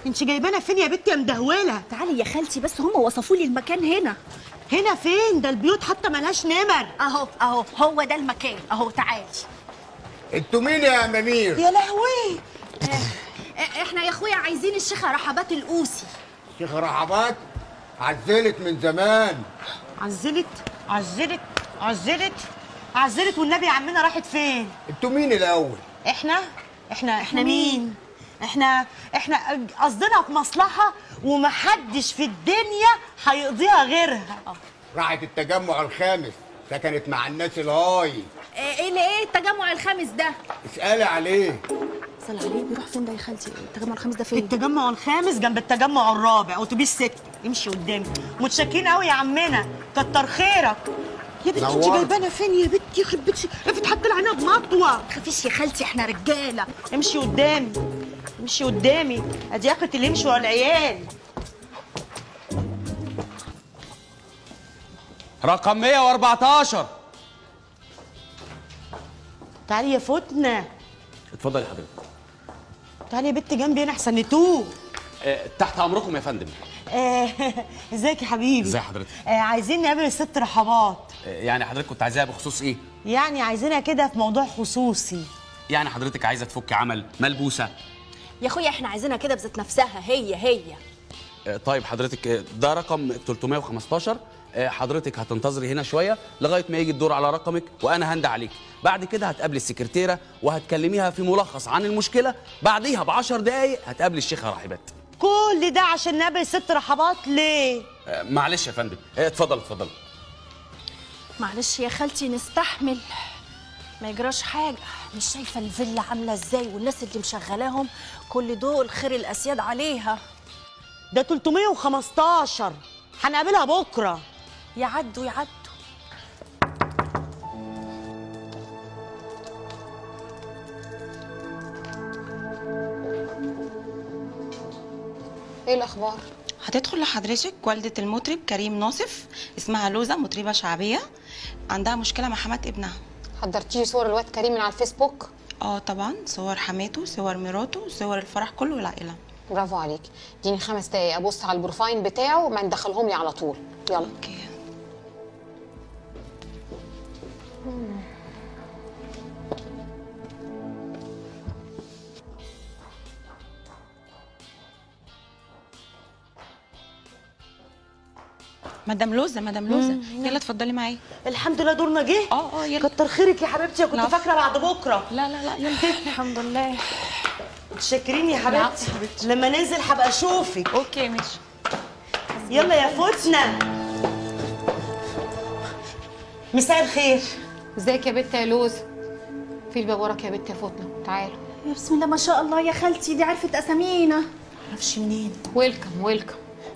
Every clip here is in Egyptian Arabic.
انت جايبانا فين يا بنتي يا مدهوله تعالي يا خالتي بس هم وصفوا لي المكان هنا هنا فين ده البيوت حتى ملهاش نمر اهو اهو هو ده المكان اهو تعالي انتوا مين يا امامير يا لهوي آه، احنا يا اخويا عايزين الشيخه رحبات القوسي شيخ رحبات عزلت من زمان عزلت عزلت عزلت عزلت والنبي يا عمنا راحت فين انتوا مين الاول احنا احنا احنا مين احنا احنا قصدنا في مصلحه ومحدش في الدنيا هيقضيها غيرها راحت التجمع الخامس سكنت مع الناس الهاي آه، ايه اللي ايه التجمع الخامس ده اسالي عليه صل عليه بيروح فين ده يا خالتي التجمع الخامس ده فين التجمع الخامس جنب التجمع الرابع اتوبيس ست امشي قدامي متشكرين قوي يا عمنا كتر خيرك يا بنتي انت نورت. جايبانا فين يا بنتي يخرب بيتك افتح حتى العنب مطوه خفيش يا خالتي احنا رجاله امشي قدامي امشي قدامي ادي اخت اللي يمشوا على العيال رقم 114 تعالي يا فتنه اتفضل يا حضرتك تعالي يا بنت جنبي هنا احسن نتوه آه، تحت امركم يا فندم آه، ازيك يا حبيبي ازي حضرتك؟ آه عايزين نقابل الست رحبات آه، يعني حضرتك كنت عايزاها بخصوص ايه يعني عايزينها كده في موضوع خصوصي يعني حضرتك عايزه تفك عمل ملبوسه يا اخويا احنا عايزينها كده بذات نفسها هي هي آه، طيب حضرتك آه، ده رقم 315 آه، حضرتك هتنتظري هنا شويه لغايه ما يجي الدور على رقمك وانا هند عليك بعد كده هتقابلي السكرتيره وهتكلميها في ملخص عن المشكله بعديها ب 10 دقائق هتقابلي الشيخه راحبات كل ده عشان نقابل الست رحبات ليه آه، معلش يا فندم آه، اتفضل اتفضل معلش يا خالتي نستحمل ما يجراش حاجه مش شايفه الفيلا عامله ازاي والناس اللي مشغلاهم كل دول خير الاسياد عليها ده 315 هنقابلها بكره يعدوا يعدوا ايه الاخبار هتدخل لحضرتك والدة المطرب كريم ناصف اسمها لوزة مطربة شعبية عندها مشكلة مع حماة ابنها حضرتي صور الواد كريم من على الفيسبوك اه طبعا صور حماته صور مراته صور الفرح كله والعائلة برافو عليك اديني خمس دقايق ابص على البروفايل بتاعه ما ندخلهم لي على طول يلا اوكي مدام لوزة مدام لوزة يلا اتفضلي معايا الحمد لله دورنا جه اه اه يلا كتر خيرك يا حبيبتي كنت العفو. فاكره بعد بكره لا لا لا يلا الحمد لله متشكرين يا حبيبتي لما ننزل هبقى اشوفك اوكي ماشي يلا يا فتنه مساء الخير ازيك يا بت يا لوز في الباب وراك يا بت يا فاطمه تعالوا يا بسم الله ما شاء الله يا خالتي دي عرفت اسامينا معرفش منين ويلكم ويلكم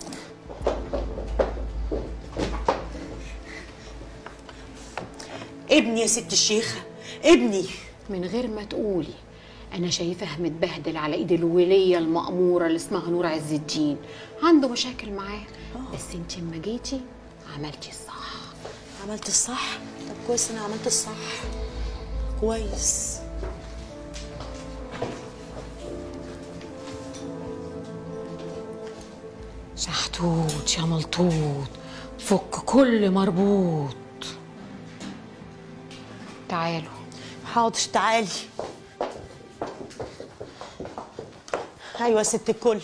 ابني يا ست الشيخه ابني من غير ما تقولي انا شايفاه متبهدل على ايد الوليه المأموره اللي اسمها نور عز الدين عنده مشاكل معاه بس انت اما جيتي عملتي الصح عملت الصح طب كويس انا عملت الصح كويس شحتوت يا ملطوط فك كل مربوط تعالوا حاضر تعالي ايوه يا ست الكل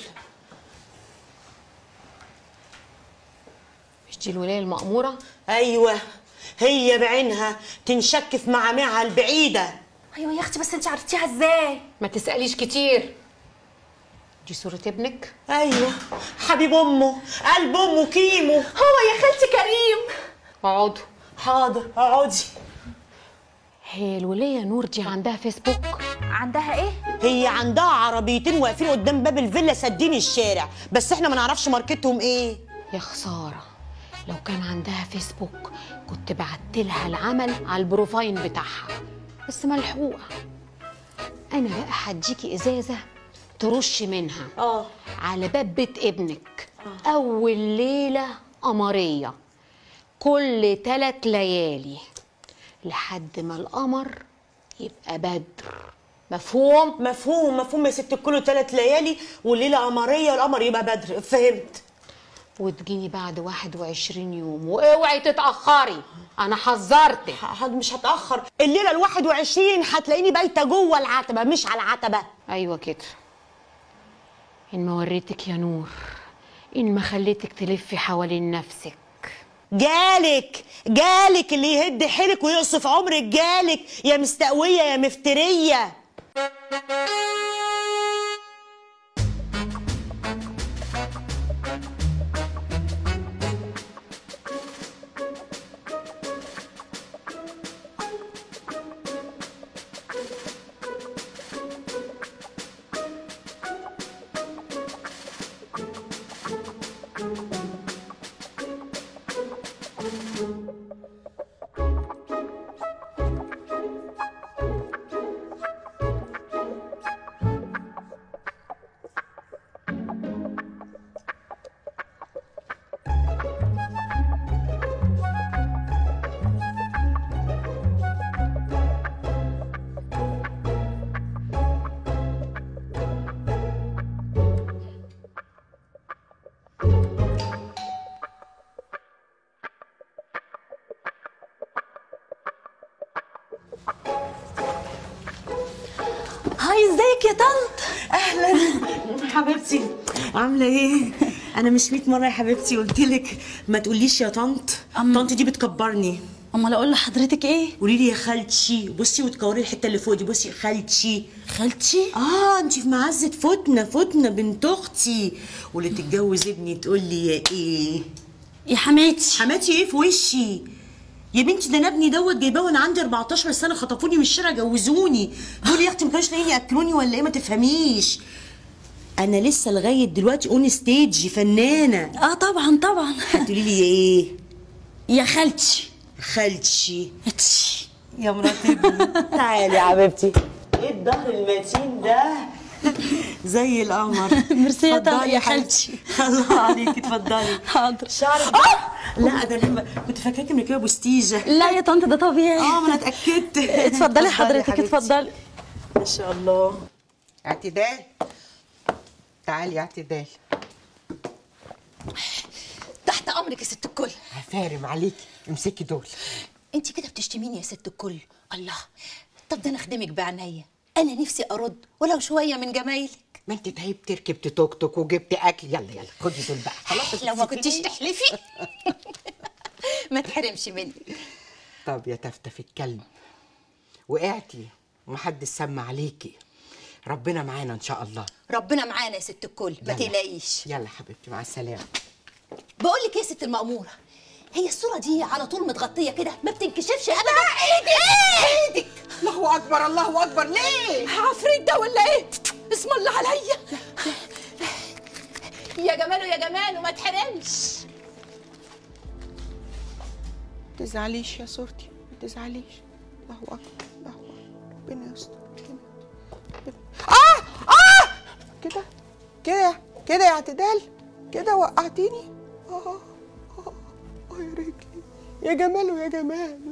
مش دي الولايه المأموره ايوه هي بعينها تنشك في معامعها البعيده ايوه يا اختي بس انت عرفتيها ازاي ما تسأليش كتير دي صورة ابنك ايوه حبيب امه قلب امه كيمو هو يا خالتي كريم اقعدوا حاضر اقعدي هي الولية نور دي عندها فيسبوك عندها ايه هي عندها عربيتين واقفين قدام باب الفيلا سادين الشارع بس احنا ما نعرفش ماركتهم ايه يا خسارة لو كان عندها فيسبوك كنت بعت لها العمل على البروفايل بتاعها بس ملحوقة أنا بقى هديكي إزازة ترش منها اه على باب بيت ابنك أول ليلة قمرية كل تلات ليالي لحد ما القمر يبقى بدر مفهوم مفهوم مفهوم يا ست الكل ثلاث ليالي والليله قمريه والقمر يبقى بدر فهمت وتجيني بعد 21 يوم واوعي تتاخري انا حذرتك ح- مش هتاخر الليله ال 21 هتلاقيني بايته جوه العتبه مش على العتبه ايوه كده ان ما وريتك يا نور ان ما خليتك تلفي حوالين نفسك جالك جالك اللي يهد حيلك ويقصف عمرك جالك يا مستقويه يا مفتريه هاي ازيك يا طنط اهلا حبيبتي عامله ايه انا مش 100 مره يا حبيبتي قلت لك ما تقوليش يا طنط طنط دي بتكبرني امال اقول لحضرتك ايه قولي لي يا خالتي بصي وتكوري الحته اللي فوق دي بصي خالتي خالتي اه انت في معزه فتنه فتنه بنت اختي واللي تتجوز ابني تقول لي يا ايه يا حماتي حماتي ايه في وشي يا بنتي ده انا ابني دوت جايباه وانا عندي 14 سنه خطفوني من الشارع جوزوني دول يا اختي ما كانوش لاقيين ياكلوني ولا ايه ما تفهميش انا لسه لغايه دلوقتي اون ستيج فنانه اه طبعا طبعا هتقولي لي يا ايه يا خالتي خالتي اتش. يا مرات ابني تعالي يا حبيبتي ايه الظهر المتين ده زي القمر ميرسي يا طنط اتفضلي يا حبيبتي. الله عليكي اتفضلي حاضر شعرك لا ده انا كنت فاكراكي مركبه بوستيجه لا يا طنط ده طبيعي اه ما انا اتاكدت اتفضلي حضرتك حبيبتي. اتفضلي ما شاء الله اعتدال تعالي يا اعتدال تحت امرك يا ست الكل هفارم عليكي امسكي دول انت كده بتشتميني يا ست الكل الله طب ده انا اخدمك بعناية انا نفسي ارد ولو شويه من جمايلك ما انت تعبتي ركبت توك توك وجبتي اكل يلا يلا خدي دول بقى خلاص لو ما كنتيش تسيبيني. تحلفي ما تحرمش مني طب يا تفتف الكلب وقعتي ومحدش سمع عليكي ربنا معانا ان شاء الله ربنا معانا يا ست الكل ما يلا. تقلقيش يلا حبيبتي مع السلامه بقول لك ايه يا ست المأمورة هي الصورة دي على طول متغطية كده ما بتنكشفش ابدا ايدك ايه ايدك الله اكبر الله اكبر ليه عفريت ده ولا ايه اسم الله عليا يا جماله يا جماله ما تحرمش تزعليش يا صورتي ما تزعليش الله اكبر الله اكبر ربنا يستر ربنا ربنا- اه اه كده كده كده يا اعتدال كده وقعتيني اه اه اه يا رجلي يا جماله يا جمال